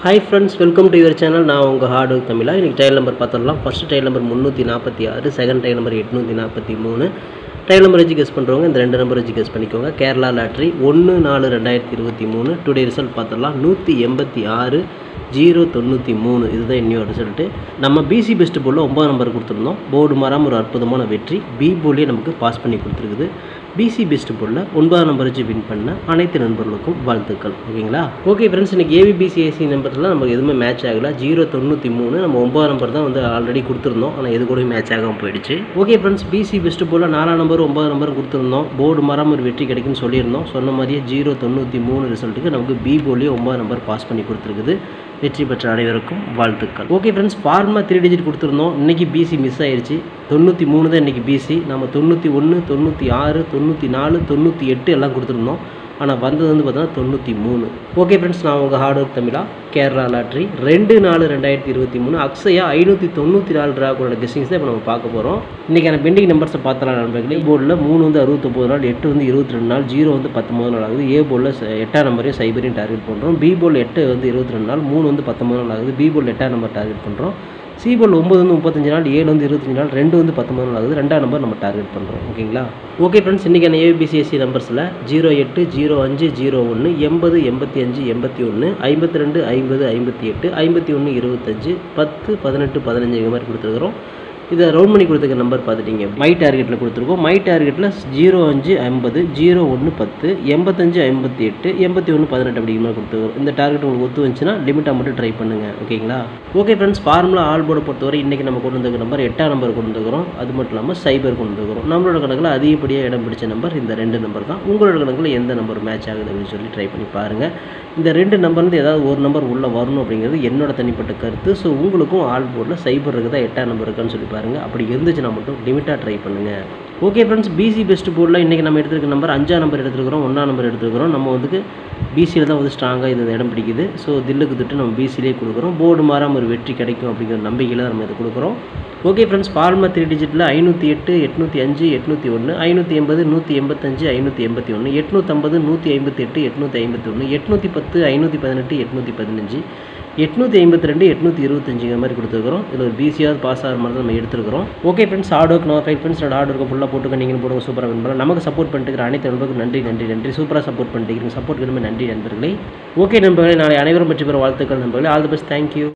hi friends welcome to your channel நான் உங்கள் hard தமிழா இன்றைக்கி டைல் நம்பர் பார்த்துடலாம் ஃபஸ்ட் டைல் நம்பர் முந்நூற்றி நாற்பத்தி ஆறு செகண்ட் டைல் நம்பர் எட்நூற்றி நாற்பத்தி மூணு டைல் நம்பர் வச்சு கெஸ் பண்ணுறவங்க இந்த ரெண்டு நம்பர் வச்சு கெஸ் பண்ணிக்கோங்க கேரளா லாட்ரி ஒன்று நாலு ரெண்டாயிரத்தி இருபத்தி மூணு டுடே ரிசல்ட் பார்த்துடலாம் நூற்றி எண்பத்தி ஆறு ஜீரோ தொண்ணூற்றி மூணு இதுதான் இன்னும் ரிசல்ட்டு நம்ம பிசி பெஸ்ட் போர்டில் ஒன்பது நம்பர் கொடுத்துருந்தோம் போர்டு மாறாமல் ஒரு அற்புதமான வெற்றி பி போர்ட்லேயே நமக்கு பாஸ் பண்ணி கொடுத்துருக்குது பிசி பெஸ்ட் போர்டில் ஒன்பதாம் நம்பர் வச்சு வின் பண்ண அனைத்து நண்பர்களுக்கும் வாழ்த்துக்கள் ஓகேங்களா ஓகே ஃப்ரெண்ட்ஸ் இன்றைக்கி ஏவிபிசிஎஸ்சி நம்பர்லாம் நமக்கு எதுவுமே மேட்ச் ஆகல ஜீரோ தொண்ணூற்றி மூணு நம்ம ஒன்பதாம் நம்பர் தான் வந்து ஆல்ரெடி கொடுத்துருந்தோம் ஆனால் எது கூட மேட்ச் ஆகாமல் போயிடுச்சு ஓகே ஃப்ரெண்ட்ஸ் பிசி பெஸ்ட் போர்டில் நாலாம் நம்பர் ஒன்பதாம் நம்பர் கொடுத்துருந்தோம் போர்டு மாறாமல் ஒரு வெற்றி கிடைக்குன்னு சொல்லியிருந்தோம் சொன்ன மாதிரியே ஜீரோ தொண்ணூற்றி மூணு ரிசல்ட்டுக்கு நமக்கு பி போர்ட்லேயே ஒன்பதாம் நம்பர் பாஸ் பண்ணி கொடுத்துருக்குது வெற்றி பெற்ற அனைவருக்கும் வாழ்த்துக்கள் ஓகே ஃப்ரெண்ட்ஸ் ஃபார்மா த்ரீ டிஜிட் கொடுத்துருந்தோம் இன்றைக்கி பிசி மிஸ் ஆயிடுச்சு தொண்ணூற்றி மூணு தான் இன்றைக்கி பிசி நம்ம தொண்ணூற்றி ஒன்று தொண்ணூற்றி ஆறு தொண்ணூற்றி நாலு தொண்ணூற்றி எட்டு எல்லாம் கொடுத்துருந்தோம் ஆனால் வந்தது வந்து பார்த்தோன்னா தொண்ணூற்றி மூணு ஓகே ஃப்ரெண்ட்ஸ் நான் உங்கள் ஹார்ட் ஒர்க் தமிழா கேரளா லாட்ரி ரெண்டு நாலு ரெண்டாயிரத்தி இருபத்தி மூணு அக்ஸையா ஐநூற்றி தொண்ணூற்றி நாலு ட்ராக்கோட கெஸ்டிங்ஸ் தான் இப்போ நம்ம பார்க்க போகிறோம் இன்றைக்கான பெண்டிங் நம்பர்ஸை பார்த்தலாம் நண்பர்களே போர்டில் மூணு வந்து அறுபத்தொம்பது நாள் எட்டு வந்து இருபத்தி ரெண்டு நாள் ஜீரோ வந்து பத்தொம்பது நாள் ஆகுது ஏ போர்டில் எட்டாம் நம்பரையும் சைபரையும் டார்கெட் பண்ணுறோம் பி போர்டில் எட்டு வந்து இருபத்தி ரெண்டு நாள் மூணு வந்து பத்தொம்பது நாள் ஆகுது பி போர்டில் எட்டாம் நம்பர் டார்கெட் பண்ணுறோம் சி போல் ஒம்பது வந்து முப்பத்தஞ்சு நாள் ஏழு வந்து இருபத்தஞ்சு நாள் ரெண்டு வந்து பத்தொம்பது நாள் ஆகுது ரெண்டாம் நம்பர் நம்ம டார்கெட் பண்ணுறோம் ஓகேங்களா ஓகே ஃப்ரெண்ட்ஸ் இன்றைக்கான ஏபிசிஎஸ்சி நம்பர்ஸில் ஜீரோ எட்டு ஜீரோ அஞ்சு ஜீரோ ஒன்று எண்பது எண்பத்தி அஞ்சு எண்பத்தி ஒன்று ஐம்பத்தி ரெண்டு ஐம்பது ஐம்பத்தி எட்டு ஐம்பத்தி ஒன்று இருபத்தஞ்சு பத்து பதினெட்டு பதினஞ்சு இது மாதிரி கொடுத்துருக்குறோம் இதை ரவுண்ட் பண்ணி கொடுத்துருக்க நம்பர் பார்த்துட்டீங்க மை டார்கெட்டில் கொடுத்துருக்கோம் மை டார்கெட்டில் ஜீரோ அஞ்சு ஐம்பது ஜீரோ ஒன்று பத்து எண்பத்தஞ்சு ஐம்பத்தி எட்டு எண்பத்தி ஒன்று பதினெட்டு அப்படிங்கிற மாதிரி கொடுத்துருக்கோம் இந்த டார்கெட் உங்களுக்கு ஒத்து வந்துச்சுன்னா லிமிட்டாக மட்டும் ட்ரை பண்ணுங்கள் ஓகேங்களா ஓகே ஃப்ரெண்ட்ஸ் ஃபார்முலா ஆல் போர்டை பொறுத்தவரை இன்றைக்கி நம்ம கொண்டு வந்திருக்க நம்பர் எட்டாம் நம்பர் கொண்டு வந்துருக்கிறோம் அது மட்டும் இல்லாமல் சைபர் கொண்டு வந்துருக்கிறோம் நம்மளோட கணக்கில் அதிகப்படியாக இடம் பிடிச்ச நம்பர் இந்த ரெண்டு நம்பர் தான் உங்களோட கணக்கில் எந்த நம்பர் மேட்ச் ஆகுது அப்படின்னு சொல்லி ட்ரை பண்ணி பாருங்கள் இந்த ரெண்டு நம்பர்லேருந்து ஏதாவது ஒரு நம்பர் உள்ளே வரணும் அப்படிங்கிறது என்னோட தனிப்பட்ட கருத்து ஸோ உங்களுக்கும் ஆல் போர்டில் சைபர் இருக்குதா எட்டாம் நம்பர் இருக்கான்னு சொல்லி பாருங்கள் அப்படி இருந்துச்சுன்னா மட்டும் லிமிட்டாக ட்ரை பண்ணுங்கள் ஓகே ஃப்ரெண்ட்ஸ் பிசி பெஸ்ட் போர்டில் இன்றைக்கி நம்ம எடுத்துருக்க நம்பர் அஞ்சாம் நம்பர் எடுத்துருக்கிறோம் ஒன்றாம் நம்பர் எடுத்துருக்கிறோம் நம்ம வந்து பிசியில் தான் வந்து ஸ்ட்ராங்காக இது இடம் பிடிக்குது ஸோ தில்லுக்கு திட்டு நம்ம பிசிலே கொடுக்குறோம் போர்டு மாறாமல் ஒரு வெற்றி கிடைக்கும் அப்படிங்கிற நம்பிக்கையில் தான் நம்ம இதை கொடுக்குறோம் ஓகே ஃப்ரெண்ட்ஸ் ஃபார்மா த்ரீ டிஜிட்டில் ஐநூற்றி எட்டு எட்நூற்றி அஞ்சு எட்நூற்றி ஒன்று ஐநூற்றி எண்பது நூற்றி எண்பத்தஞ்சு ஐநூற்றி எண்பத்தி ஒன்று எட்நூற்றம்பது நூற்றி ஐம்பத்தி எட்டு எட்நூற்றி ஐம்பத்தி ஒன்று எட்நூற்றி பத்து ஐநூற்றி பதினெட்டு எட்நூற்றி பதினஞ்சு எட்நூற்றி ஐம்பத்தி ரெண்டு எட்நூற்றி இருபத்தஞ்சுங்கிற மாதிரி கொடுத்துருக்குறோம் இதில் ஒரு பிசியாவது பாஸ் ஆகிற மாதிரி தான் நம்ம எடுத்துருக்கிறோம் ஓகே ஃப்ரெண்ட்ஸ் ஹார்ட் ஒர்க் நான் ஃபைவ் ஃப்ரெண்ட்ஸ் என்னோட ஹார்ட் ஒர்க்கு ஃபுல்லாக போட்டுக்க நீங்கள் போடுங்க சூப்பராக வின் பண்ணலாம் நமக்கு சப்போர்ட் பண்ணிட்டு அனைத்து நண்பர்களுக்கும் நன்றி நன்றி நன்றி சூப்பராக சப்போர்ட் பண்ணிட்டு சப்போர்ட் நன்றி நண்பர்களே ஓகே நண்பர்களே நாளை அனைவரும் பற்றி பெற வாழ்த்துக்கள் நண்பர்களே ஆல் தி பெஸ்ட் தேங்க்யூ